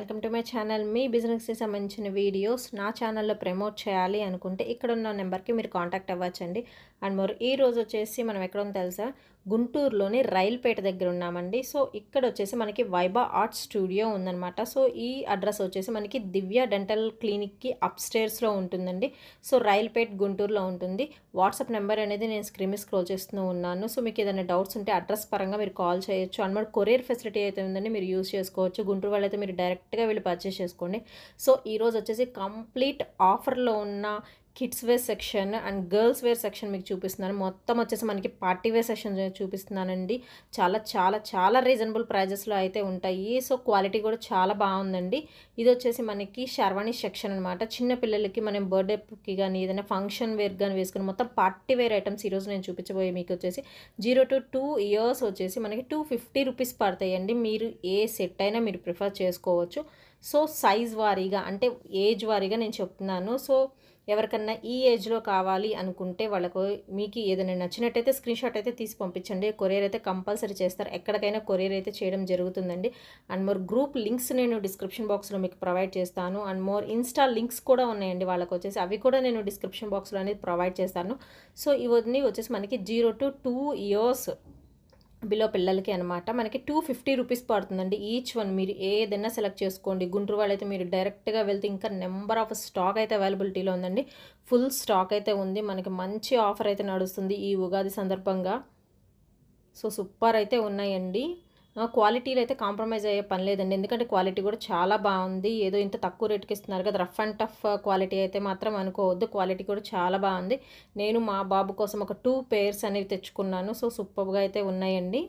welcome to my channel మీ బిజినెస్కి సంబంధించిన వీడియోస్ నా ఛానల్లో ప్రమోట్ చేయాలి అనుకుంటే ఇక్కడ ఉన్న నెంబర్కి మీరు కాంటాక్ట్ అవ్వచ్చండి అండ్ మోర్ ఈ రోజు వచ్చేసి మనం ఎక్కడ ఉందో తెలుసా గుంటూరులోని రైల్పేట దగ్గర ఉన్నామండి సో ఇక్కడ వచ్చేసి మనకి వైబా ఆర్ట్ స్టూడియో ఉందన్నమాట సో ఈ అడ్రస్ వచ్చేసి మనకి దివ్య డెంటల్ క్లినిక్కి అప్స్టేర్స్లో ఉంటుందండి సో రైల్పేట్ గుంటూరులో ఉంటుంది వాట్సాప్ నెంబర్ అనేది నేను స్క్రీన్ మీద స్క్రోల్ చేస్తూ ఉన్నాను సో మీకు ఏదైనా డౌట్స్ ఉంటే అడ్రస్ పరంగా మీరు కాల్ చేయొచ్చు అండ్ మరి కొరియర్ ఫెసిలిటీ అయితే ఉందండి మీరు యూస్ చేసుకోవచ్చు గుంటూరు వాళ్ళైతే మీరు డైరెక్ట్గా వెళ్ళి పర్చేస్ చేసుకోండి సో ఈరోజు వచ్చేసి కంప్లీట్ ఆఫర్లో ఉన్న kids wear section and girls wear section మీకు చూపిస్తున్నాను మొత్తం వచ్చేసి మనకి పార్టీ వేర్ సెక్షన్ చూపిస్తున్నానండి చాలా చాలా చాలా రీజనబుల్ ప్రైజెస్లో అయితే ఉంటాయి సో క్వాలిటీ కూడా చాలా బాగుందండి ఇది వచ్చేసి మనకి శర్వాణి సెక్షన్ అనమాట చిన్న పిల్లలకి మనం బర్త్డేకి కానీ ఏదైనా ఫంక్షన్ వేర్ కానీ వేసుకుని మొత్తం పార్టీ వేర్ ఐటమ్స్ ఈరోజు నేను చూపించబోయే మీకు వచ్చేసి జీరో టు టూ ఇయర్స్ వచ్చేసి మనకి టూ ఫిఫ్టీ రూపీస్ పడతాయండి మీరు ఏ సెట్ అయినా మీరు ప్రిఫర్ చేసుకోవచ్చు సో సైజ్ వారీగా అంటే ఏజ్ వారీగా నేను చెప్తున్నాను సో ఎవరికన్నా ఈ ఏజ్లో కావాలి అనుకుంటే వాళ్ళకు మీకు ఏదైనా నచ్చినట్టయితే స్క్రీన్ షాట్ అయితే తీసి పంపించండి కొరియర్ అయితే కంపల్సరీ చేస్తారు ఎక్కడికైనా కొరియర్ అయితే చేయడం జరుగుతుందండి అండ్ మోర్ గ్రూప్ లింక్స్ నేను డిస్క్రిప్షన్ బాక్స్లో మీకు ప్రొవైడ్ చేస్తాను అండ్ మోర్ ఇన్స్టా లింక్స్ కూడా ఉన్నాయండి వాళ్ళకి వచ్చేసి అవి కూడా నేను డిస్క్రిప్షన్ బాక్స్లో అనేది ప్రొవైడ్ చేస్తాను సో ఇవన్నీ వచ్చేసి మనకి zero to two years below పిల్లలకి అనమాట మనకి టూ ఫిఫ్టీ రూపీస్ పడుతుందండి ఈచ్ వన్ మీరు ఏదైనా సెలెక్ట్ చేసుకోండి గుంటూరు వాళ్ళైతే మీరు డైరెక్ట్గా వెళ్తే ఇంకా నెంబర్ ఆఫ్ స్టాక్ అయితే అవైలబిలిటీలో ఉందండి ఫుల్ స్టాక్ అయితే ఉంది మనకి మంచి ఆఫర్ అయితే నడుస్తుంది ఈ ఉగాది సందర్భంగా సో సూపర్ అయితే ఉన్నాయండి క్వాలిటీలో అయితే కాంప్రమైజ్ అయ్యే పని లేదండి ఎందుకంటే క్వాలిటీ కూడా చాలా బాగుంది ఏదో ఇంత తక్కువ రేట్కి ఇస్తున్నారు కదా రఫ్ అండ్ టఫ్ క్వాలిటీ అయితే మాత్రం అనుకోవద్దు క్వాలిటీ కూడా చాలా బాగుంది నేను మా బాబు కోసం ఒక టూ పేర్స్ అనేవి తెచ్చుకున్నాను సో సూపర్గా అయితే ఉన్నాయండి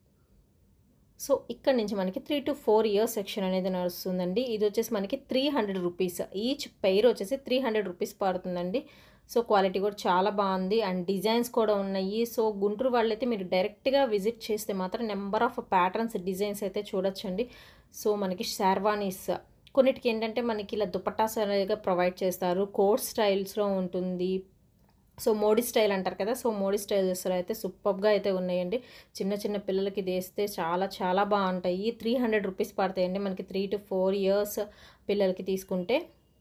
సో ఇక్కడ నుంచి మనకి three to four years section అనేది నడుస్తుందండి ఇది వచ్చేసి మనకి three hundred rupees each pair వచ్చేసి త్రీ హండ్రెడ్ రూపీస్ పడుతుందండి సో క్వాలిటీ కూడా చాలా బాగుంది అండ్ డిజైన్స్ కూడా ఉన్నాయి సో గుంటూరు వాళ్ళైతే మీరు డైరెక్ట్గా విజిట్ చేస్తే మాత్రం నెంబర్ ఆఫ్ ప్యాటర్న్స్ డిజైన్స్ అయితే చూడొచ్చండి సో మనకి షార్వానీస్ కొన్నిటికి ఏంటంటే మనకి ఇలా దుపట్టాస్ అనేగా ప్రొవైడ్ చేస్తారు కోట్ స్టైల్స్లో ఉంటుంది సో మోడీ స్టైల్ అంటారు కదా సో మోడీ స్టైల్స్లో అయితే సూపర్గా అయితే ఉన్నాయండి చిన్న చిన్న పిల్లలకి వేస్తే చాలా చాలా బాగుంటాయి త్రీ హండ్రెడ్ రూపీస్ పడతాయండి మనకి త్రీ టు ఫోర్ ఇయర్స్ పిల్లలకి తీసుకుంటే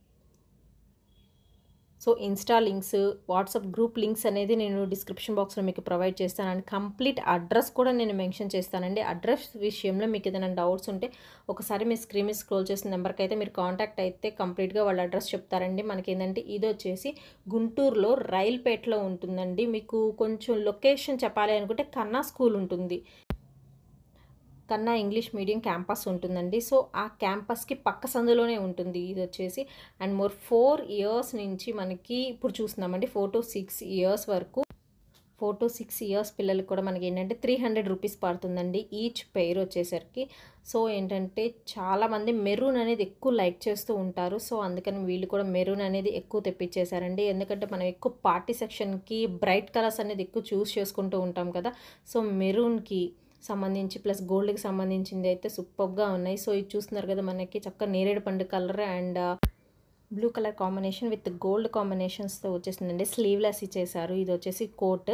so insta links WhatsApp group links అనేది నేను డిస్క్రిప్షన్ బాక్స్లో మీకు ప్రొవైడ్ చేస్తాను అండ్ కంప్లీట్ అడ్రస్ కూడా నేను మెన్షన్ చేస్తానండి అడ్రస్ విషయంలో మీకు ఏదైనా డౌట్స్ ఉంటే ఒకసారి మీ స్క్రీన్ మీద స్క్రోల్ చేసిన నెంబర్కి అయితే మీరు కాంటాక్ట్ అయితే కంప్లీట్గా వాళ్ళ అడ్రస్ చెప్తారండి మనకి ఏంటంటే ఇది వచ్చేసి గుంటూరులో రైల్పేటలో ఉంటుందండి మీకు కొంచెం లొకేషన్ చెప్పాలి అనుకుంటే కన్నా స్కూల్ ఉంటుంది కన్నా ఇంగ్లీష్ మీడియం క్యాంపస్ ఉంటుందండి సో ఆ క్యాంపస్కి పక్క సందులోనే ఉంటుంది ఇది వచ్చేసి అండ్ మోర్ ఫోర్ ఇయర్స్ నుంచి మనకి ఇప్పుడు చూస్తున్నామండి ఫోర్ టు సిక్స్ ఇయర్స్ వరకు ఫోర్ టు సిక్స్ ఇయర్స్ పిల్లలకి కూడా మనకి ఏంటంటే త్రీ హండ్రెడ్ రూపీస్ పడుతుందండి ఈచ్ పెయిర్ వచ్చేసరికి సో ఏంటంటే చాలామంది మెరూన్ అనేది ఎక్కువ లైక్ చేస్తూ ఉంటారు సో అందుకని వీళ్ళు కూడా మెరూన్ అనేది ఎక్కువ తెప్పించేశారండి ఎందుకంటే మనం ఎక్కువ పార్టీ సెక్షన్కి బ్రైట్ కలర్స్ అనేది ఎక్కువ చూస్ చేసుకుంటూ ఉంటాం కదా సో మెరూన్కి సంబంధించి ప్లస్ గోల్డ్కి సంబంధించింది అయితే సూపర్గా ఉన్నాయి సో ఇది చూస్తున్నారు కదా మనకి చక్క నేరేడు పండు colour and blue colour combination with gold కాంబినేషన్స్తో వచ్చేసిందండి స్లీవ్లెస్ ఇచ్చేసారు ఇది వచ్చేసి కోట్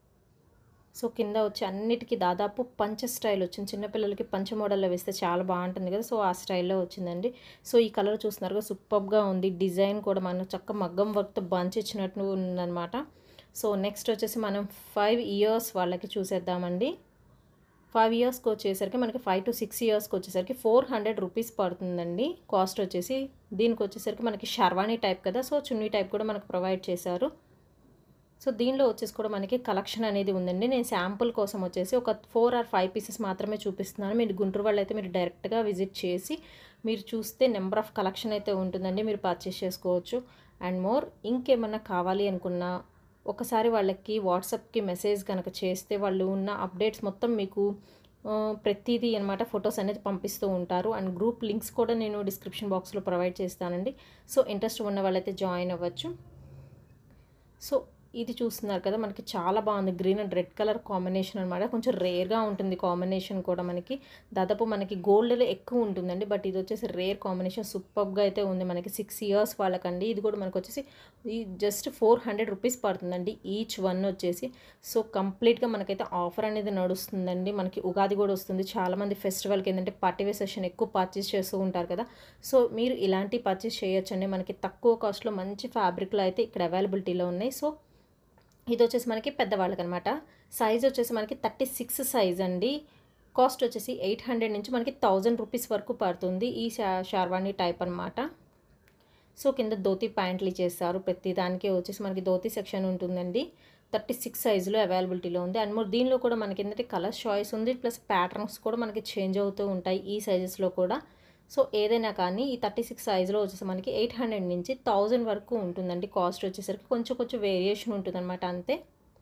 సో కింద వచ్చి అన్నిటికీ దాదాపు పంచ స్టైల్ వచ్చింది చిన్నపిల్లలకి పంచ మోడల్లో వేస్తే చాలా బాగుంటుంది కదా సో ఆ స్టైల్లో వచ్చిందండి సో ఈ కలర్ చూస్తున్నారు కదా సూపర్గా ఉంది డిజైన్ కూడా మనం చక్క మగ్గం వర్క్తో బంచ్ ఇచ్చినట్టు ఉందన్నమాట సో నెక్స్ట్ వచ్చేసి మనం ఫైవ్ ఇయర్స్ వాళ్ళకి చూసేద్దామండి ఫైవ్ ఇయర్స్కి వచ్చేసరికి మనకి ఫైవ్ టు సిక్స్ ఇయర్స్కి వచ్చేసరికి ఫోర్ హండ్రెడ్ రూపీస్ పడుతుందండి కాస్ట్ వచ్చేసి దీనికి వచ్చేసరికి మనకి షర్వాణి టైప్ కదా సో చున్నీ టైప్ కూడా మనకు ప్రొవైడ్ చేశారు సో దీనిలో వచ్చేసి కూడా మనకి కలెక్షన్ అనేది ఉందండి నేను శాంపుల్ కోసం వచ్చేసి ఒక ఫోర్ ఆర్ ఫైవ్ పీసెస్ మాత్రమే చూపిస్తున్నాను మీరు గుంటూరు వాళ్ళు అయితే మీరు డైరెక్ట్గా విజిట్ చేసి మీరు చూస్తే నెంబర్ ఆఫ్ కలెక్షన్ అయితే ఉంటుందండి మీరు పర్చేస్ చేసుకోవచ్చు అండ్ మోర్ ఇంకేమన్నా కావాలి అనుకున్నా ఒకసారి వాళ్ళకి వాట్సాప్కి మెసేజ్ కనుక చేస్తే వాళ్ళు ఉన్న అప్డేట్స్ మొత్తం మీకు ప్రతిదీ అనమాట ఫొటోస్ అనేది పంపిస్తూ ఉంటారు అండ్ గ్రూప్ లింక్స్ కూడా నేను డిస్క్రిప్షన్ బాక్స్లో ప్రొవైడ్ చేస్తానండి సో ఇంట్రెస్ట్ ఉన్న వాళ్ళైతే జాయిన్ అవ్వచ్చు సో ఇది చూస్తున్నారు కదా మనకి చాలా బాగుంది green and red colour combination అనమాట కొంచెం రేర్గా ఉంటుంది కాంబినేషన్ కూడా మనకి దాదాపు మనకి గోల్డ్లో ఎక్కువ ఉంటుందండి బట్ ఇది వచ్చేసి రేర్ కాంబినేషన్ సూపర్గా అయితే ఉంది మనకి సిక్స్ ఇయర్స్ వాళ్ళకండి ఇది కూడా మనకు వచ్చేసి ఈ జస్ట్ ఫోర్ హండ్రెడ్ రూపీస్ పడుతుందండి ఈచ్ వన్ వచ్చేసి సో కంప్లీట్గా మనకైతే ఆఫర్ అనేది నడుస్తుందండి మనకి ఉగాది కూడా వస్తుంది చాలామంది ఫెస్టివల్కి ఏంటంటే పార్టీ వేర్ సెషన్ ఎక్కువ పర్చేస్ చేస్తూ ఉంటారు కదా సో మీరు ఇలాంటి పర్చేస్ చేయొచ్చండి మనకి తక్కువ కాస్ట్లో మంచి ఫ్యాబ్రిక్లో అయితే ఇక్కడ అవైలబిలిటీలో ఉన్నాయి సో ఇది వచ్చేసి మనకి పెద్దవాళ్ళకి అనమాట సైజ్ వచ్చేసి మనకి థర్టీ సిక్స్ సైజ్ అండి కాస్ట్ వచ్చేసి ఎయిట్ హండ్రెడ్ నుంచి మనకి థౌజండ్ రూపీస్ వరకు పడుతుంది ఈ షా షార్వాణి టైప్ అనమాట సో కింద ధోతి ప్యాంట్లు ఇచ్చేస్తారు ప్రతి దానికి వచ్చేసి మనకి ధోతి సెక్షన్ ఉంటుందండి థర్టీ సిక్స్ సైజులో అవైలబిలిటీలో ఉంది అండ్ మోర్ దీనిలో కూడా మనకి ఏంటంటే కలర్ చాయిస్ ఉంది ప్లస్ ప్యాటర్న్స్ కూడా మనకి చేంజ్ అవుతూ ఉంటాయి ఈ సైజెస్లో కూడా సో ఏదైనా కానీ ఈ థర్టీ సిక్స్ సైజులో వచ్చేసి మనకి ఎయిట్ హండ్రెడ్ నుంచి థౌజండ్ వరకు ఉంటుందండి కాస్ట్ వచ్చేసరికి కొంచెం కొంచెం వేరియేషన్ ఉంటుందన్నమాట అంతే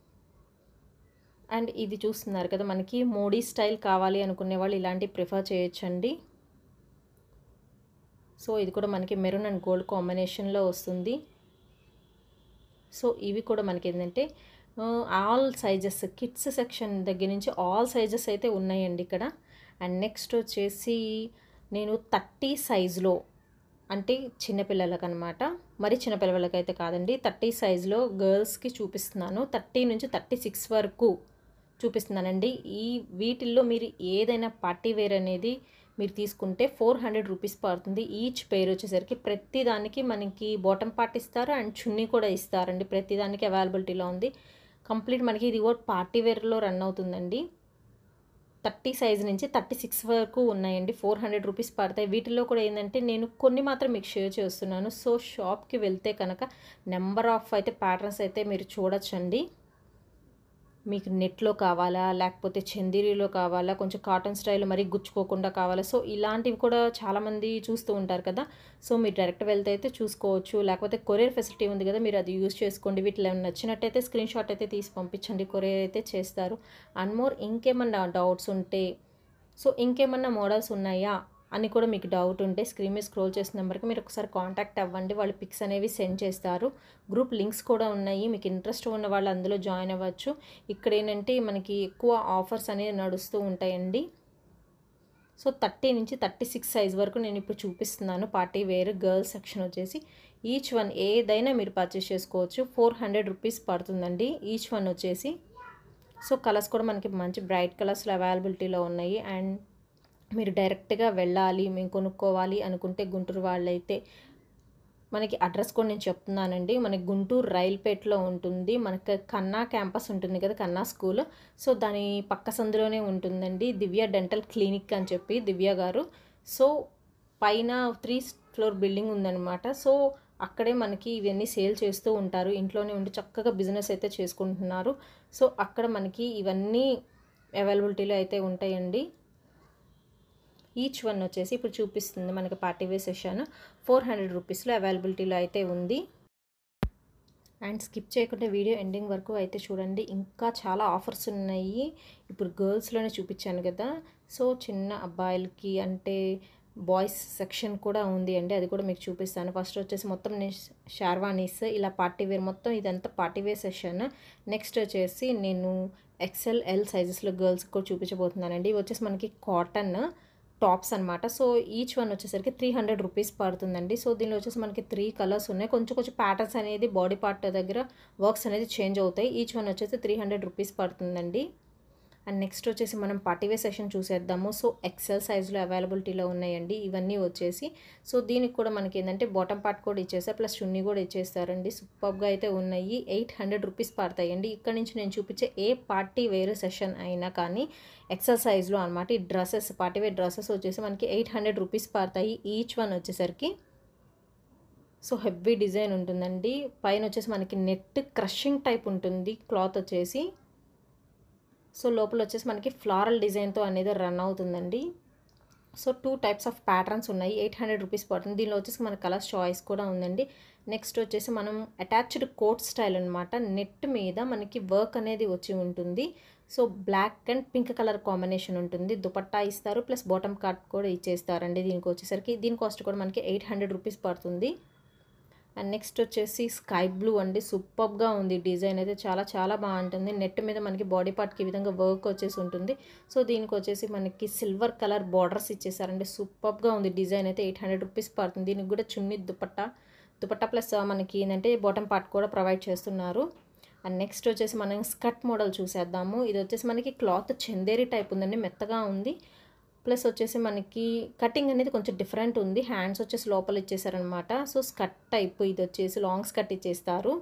అండ్ ఇది చూస్తున్నారు కదా మనకి మోడీ స్టైల్ కావాలి అనుకునే వాళ్ళు ఇలాంటివి ప్రిఫర్ చేయొచ్చండి సో ఇది కూడా మనకి మెరూన్ అండ్ గోల్డ్ కాంబినేషన్లో వస్తుంది సో ఇవి కూడా మనకి ఏంటంటే ఆల్ సైజెస్ కిడ్స్ సెక్షన్ దగ్గర నుంచి ఆల్ సైజెస్ అయితే ఉన్నాయండి ఇక్కడ అండ్ నెక్స్ట్ వచ్చేసి నేను థర్టీ సైజులో అంటే చిన్నపిల్లలకు అనమాట మరి చిన్నపిల్లలకి అయితే కాదండి థర్టీ సైజులో గర్ల్స్కి చూపిస్తున్నాను థర్టీ నుంచి థర్టీ సిక్స్ వరకు చూపిస్తున్నానండి ఈ వీటిల్లో మీరు ఏదైనా పార్టీ వేర్ అనేది మీరు తీసుకుంటే ఫోర్ హండ్రెడ్ రూపీస్ పడుతుంది ఈచ్ పేర్ వచ్చేసరికి ప్రతి దానికి మనకి బాటమ్ పార్ట్ ఇస్తారు అండ్ చున్నీ కూడా ఇస్తారండి ప్రతి దానికి అవైలబిలిటీలో ఉంది కంప్లీట్ మనకి ఇది కూడా పార్టీ వేర్లో రన్ అవుతుందండి థర్టీ సైజ్ నుంచి థర్టీ సిక్స్ వరకు ఉన్నాయండి ఫోర్ హండ్రెడ్ రూపీస్ పడతాయి వీటిలో కూడా ఏంటంటే నేను కొన్ని మాత్రం మీకు షేర్ చేస్తున్నాను సో షాప్కి వెళ్తే కనుక నెంబర్ ఆఫ్ అయితే ప్యాటర్న్స్ అయితే మీరు చూడొచ్చండి మీకు నెట్లో కావాలా లేకపోతే చందేరీలో కావాలా కొంచెం కాటన్ స్టైల్ మరీ గుచ్చుకోకుండా కావాలా సో ఇలాంటివి కూడా చాలామంది చూస్తూ ఉంటారు కదా సో మీరు డైరెక్ట్ వెళ్తే అయితే చూసుకోవచ్చు లేకపోతే కొరియర్ ఫెసిలిటీ ఉంది కదా మీరు అది యూజ్ చేసుకోండి వీటిలో ఏమైనా నచ్చినట్టయితే స్క్రీన్ షాట్ అయితే తీసి పంపించండి కొరియర్ అయితే చేస్తారు అండ్ మోర్ ఇంకేమన్నా డౌట్స్ ఉంటే సో ఇంకేమన్నా మోడల్స్ ఉన్నాయా అని కూడా మీకు డౌట్ ఉంటే స్క్రీన్ మీద స్క్రోల్ చేసిన నెంబర్కి మీరు ఒకసారి కాంటాక్ట్ అవ్వండి వాళ్ళు పిక్స్ అనేవి సెండ్ చేస్తారు గ్రూప్ లింక్స్ కూడా ఉన్నాయి మీకు ఇంట్రెస్ట్ ఉన్న వాళ్ళు అందులో జాయిన్ అవ్వచ్చు ఇక్కడ ఏంటంటే మనకి ఎక్కువ ఆఫర్స్ అనేవి నడుస్తూ ఉంటాయండి సో థర్టీ నుంచి థర్టీ సిక్స్ సైజ్ వరకు నేను ఇప్పుడు చూపిస్తున్నాను పార్టీ వేర్ గర్ల్స్ సెక్షన్ వచ్చేసి ఈచ్ వన్ ఏదైనా మీరు పర్చేస్ చేసుకోవచ్చు ఫోర్ హండ్రెడ్ రూపీస్ పడుతుందండి ఈచ్ వన్ వచ్చేసి సో కలర్స్ కూడా మనకి మంచి బ్రైట్ కలర్స్లో అవైలబిలిటీలో ఉన్నాయి అండ్ మీరు డైరెక్ట్గా వెళ్ళాలి మేము కొనుక్కోవాలి అనుకుంటే గుంటూరు వాళ్ళైతే మనకి అడ్రస్ కూడా నేను చెప్తున్నానండి మనకి గుంటూరు రైల్పేటలో ఉంటుంది మనకి కన్నా క్యాంపస్ ఉంటుంది కదా కన్నా స్కూల్ సో దాని పక్క సందులోనే ఉంటుందండి దివ్య డెంటల్ క్లినిక్ అని చెప్పి దివ్య గారు సో పైన త్రీ ఫ్లోర్ బిల్డింగ్ ఉందన్నమాట సో అక్కడే మనకి ఇవన్నీ సేల్ చేస్తూ ఉంటారు ఇంట్లోనే ఉండి చక్కగా బిజినెస్ అయితే చేసుకుంటున్నారు సో అక్కడ మనకి ఇవన్నీ అవైలబిలిటీలో అయితే ఉంటాయండి ఈచ్ వన్ వచ్చేసి ఇప్పుడు చూపిస్తుంది మనకి party wear session four hundred రూపీస్లో అవైలబిలిటీలో అయితే ఉంది అండ్ స్కిప్ చేయకుండా వీడియో ఎండింగ్ వరకు అయితే చూడండి ఇంకా చాలా ఆఫర్స్ ఉన్నాయి ఇప్పుడు గర్ల్స్లోనే చూపించాను కదా సో చిన్న అబ్బాయిలకి అంటే బాయ్స్ సెక్షన్ కూడా ఉంది అండి అది కూడా మీకు చూపిస్తాను ఫస్ట్ వచ్చేసి మొత్తం నేను షార్వానీస్ ఇలా పార్టీ వేర్ మొత్తం ఇదంతా పార్టీ వేర్ సెషన్ నెక్స్ట్ వచ్చేసి నేను ఎక్సెల్ ఎల్ సైజెస్లో గర్ల్స్ కూడా చూపించబోతున్నానండి ఇవి వచ్చేసి మనకి కాటన్ టాప్స్ అనమాట సో ఈచ్ వన్ వచ్చేసరికి త్రీ హండ్రెడ్ రూపీస్ పడుతుందండి సో దీనిలో వచ్చేసి మనకి త్రీ కలర్స్ ఉన్నాయి కొంచెం కొంచెం ప్యాటర్న్స్ అనేది బాడీ పార్ట్ దగ్గర వర్క్స్ అనేది చేంజ్ అవుతాయి ఈచ్ వన్ వచ్చేసి త్రీ హండ్రెడ్ రూపీస్ పడుతుందండి అండ్ నెక్స్ట్ వచ్చేసి మనం పార్టీవేర్ సెషన్ చూసేద్దాము సో ఎక్సెల్ సైజులో అవైలబిలిటీలో ఉన్నాయండి ఇవన్నీ వచ్చేసి సో దీనికి కూడా మనకి ఏంటంటే బాటమ్ పార్ట్ కూడా ఇచ్చేస్తారు ప్లస్ చున్నీ కూడా ఇచ్చేస్తారండి సూపర్గా అయితే ఉన్నాయి ఎయిట్ హండ్రెడ్ రూపీస్ పడతాయండి ఇక్కడ నుంచి నేను చూపించే ఏ పార్టీ వేర్ సెషన్ అయినా కానీ ఎక్సెల్ సైజ్లో అనమాట ఈ డ్రెస్సెస్ పార్టీవేర్ డ్రెస్సెస్ వచ్చేసి మనకి ఎయిట్ హండ్రెడ్ రూపీస్ పడతాయి ఈచ్ వన్ వచ్చేసరికి సో హెవీ డిజైన్ ఉంటుందండి పైన వచ్చేసి మనకి నెట్ క్రషింగ్ టైప్ ఉంటుంది క్లాత్ వచ్చేసి సో లోపల వచ్చేసి మనకి ఫ్లారల్ డిజైన్తో అనేది రన్ అవుతుందండి so two types of patterns ఉన్నాయి ఎయిట్ హండ్రెడ్ రూపీస్ పడుతుంది దీనిలో వచ్చేసి మన కలర్స్ చాయిస్ కూడా ఉందండి నెక్స్ట్ వచ్చేసి మనం అటాచ్డ్ కోట్ స్టైల్ అనమాట నెట్ మీద మనకి వర్క్ అనేది వచ్చి ఉంటుంది so black and pink colour combination ఉంటుంది దుపట్టా ఇస్తారు ప్లస్ బాటమ్ కట్ కూడా ఇచ్చేస్తారండి దీనికి వచ్చేసరికి దీని కాస్ట్ కూడా మనకి ఎయిట్ హండ్రెడ్ రూపీస్ పడుతుంది అండ్ నెక్స్ట్ వచ్చేసి స్కై బ్లూ అండి సూపర్గా ఉంది డిజైన్ అయితే చాలా చాలా బాగుంటుంది నెట్ మీద మనకి బాడీ పార్ట్కి ఈ విధంగా వర్క్ వచ్చేసి ఉంటుంది సో దీనికి వచ్చేసి మనకి సిల్వర్ కలర్ బార్డర్స్ ఇచ్చేసారండి సూపర్గా ఉంది డిజైన్ అయితే ఎయిట్ హండ్రెడ్ రూపీస్ పడుతుంది దీనికి కూడా చున్నీ దుపట్టా దుపట్టా ప్లస్ మనకి ఏంటంటే బాటమ్ పార్ట్ కూడా ప్రొవైడ్ చేస్తున్నారు అండ్ నెక్స్ట్ వచ్చేసి మనం స్కర్ట్ మోడల్ చూసేద్దాము ఇది వచ్చేసి మనకి క్లాత్ చందేరి టైప్ ఉందండి మెత్తగా ఉంది ప్లస్ వచ్చేసి మనకి కటింగ్ అనేది కొంచెం డిఫరెంట్ ఉంది హ్యాండ్స్ వచ్చేసి లోపల ఇచ్చేసారనమాట సో స్కర్ట్ టైప్ ఇది వచ్చేసి లాంగ్ స్కర్ట్ ఇచ్చేస్తారు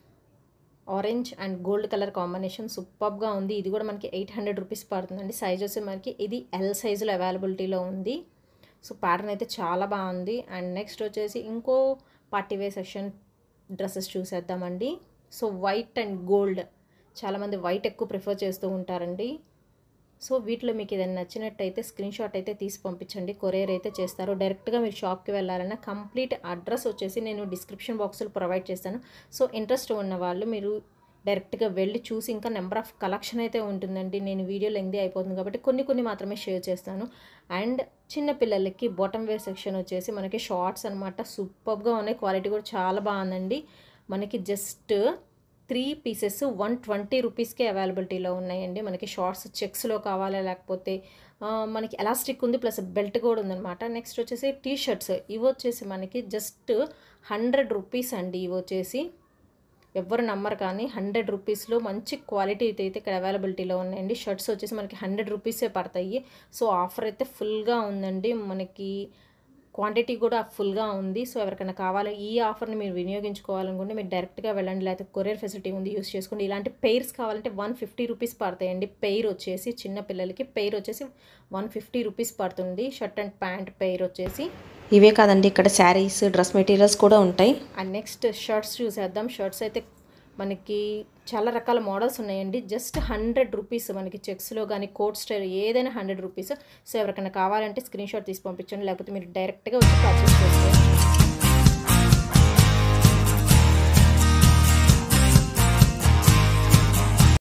orange and gold colour combination సూపర్గా ఉంది ఇది కూడా మనకి ఎయిట్ హండ్రెడ్ రూపీస్ పడుతుందండి సైజ్ వచ్చి మనకి ఇది ఎల్ సైజులో అవైలబిలిటీలో ఉంది సో ప్యాటర్న్ అయితే చాలా బాగుంది అండ్ నెక్స్ట్ వచ్చేసి ఇంకో పార్టీ వేర్ సెక్షన్ డ్రెస్సెస్ చూసేద్దామండి సో వైట్ అండ్ గోల్డ్ చాలామంది వైట్ ఎక్కువ ప్రిఫర్ చేస్తూ ఉంటారండి సో వీటిలో మీకు ఏదైనా నచ్చినట్టయితే స్క్రీన్ షాట్ అయితే తీసి పంపించండి కొరియర్ అయితే చేస్తారు డైరెక్ట్గా మీరు షాప్కి వెళ్ళాలన్నా కంప్లీట్ అడ్రస్ వచ్చేసి నేను డిస్క్రిప్షన్ బాక్స్లో ప్రొవైడ్ చేస్తాను సో ఇంట్రెస్ట్ ఉన్న వాళ్ళు మీరు డైరెక్ట్గా వెళ్ళి చూసి ఇంకా నెంబర్ ఆఫ్ కలెక్షన్ అయితే ఉంటుందండి నేను వీడియో లెంగ్ది అయిపోతుంది కాబట్టి కొన్ని కొన్ని మాత్రమే షేర్ చేస్తాను అండ్ చిన్న పిల్లలకి బాటమ్ వేర్ సెక్షన్ వచ్చేసి మనకి షార్ట్స్ అనమాట సూపర్గా ఉన్నాయి క్వాలిటీ కూడా చాలా బాగుందండి మనకి just three pieces one twenty రూపీస్కే అవైలబిలిటీలో ఉన్నాయండి మనకి షార్ట్స్ చెక్స్లో కావాలా లేకపోతే మనకి ఎలాస్టిక్ ఉంది ప్లస్ బెల్ట్ కూడా ఉందన్నమాట నెక్స్ట్ వచ్చేసి టీ షర్ట్స్ ఇవి వచ్చేసి మనకి జస్ట్ హండ్రెడ్ రూపీస్ అండి ఇవి వచ్చేసి ఎవ్వరు నమ్మరు కానీ హండ్రెడ్ రూపీస్లో మంచి క్వాలిటీ అయితే ఇక్కడ అవైలబిలిటీలో ఉన్నాయండి షర్ట్స్ వచ్చేసి మనకి హండ్రెడ్ రూపీసే పడతాయి సో ఆఫర్ అయితే ఫుల్గా ఉందండి మనకి క్వాంటిటీ కూడా ఫుల్గా ఉంది సో ఎవరికైనా కావాలి ఈ ఆఫర్ని మీరు వినియోగించుకోవాలనుకుంటే మీరు డైరెక్ట్గా వెళ్ళండి లేకపోతే కొరియర్ ఫెసిలిటీ ఉంది యూస్ చేసుకోండి ఇలాంటి పెయిర్స్ కావాలంటే వన్ ఫిఫ్టీ రూపీస్ పడతాయండి పెయిర్ వచ్చేసి చిన్న పిల్లలకి పెయిర్ వచ్చేసి వన్ ఫిఫ్టీ రూపీస్ పడుతుంది షర్ట్ అండ్ ప్యాంట్ పెయిర్ వచ్చేసి ఇవే కాదండి ఇక్కడ శారీస్ డ్రెస్ మెటీరియల్స్ కూడా ఉంటాయి అండ్ నెక్స్ట్ షర్ట్స్ చూసేద్దాం షర్ట్స్ అయితే మనకి చాలా రకాల మోడల్స్ ఉన్నాయండి జస్ట్ హండ్రెడ్ రూపీస్ మనకి చెక్స్లో కానీ కోట్ స్టైల్ ఏదైనా హండ్రెడ్ రూపీస్ సో ఎవరికైనా కావాలంటే స్క్రీన్ షాట్ తీసి పంపించండి లేకపోతే మీరు డైరెక్ట్గా వచ్చి పర్చేస్ చేసుకోండి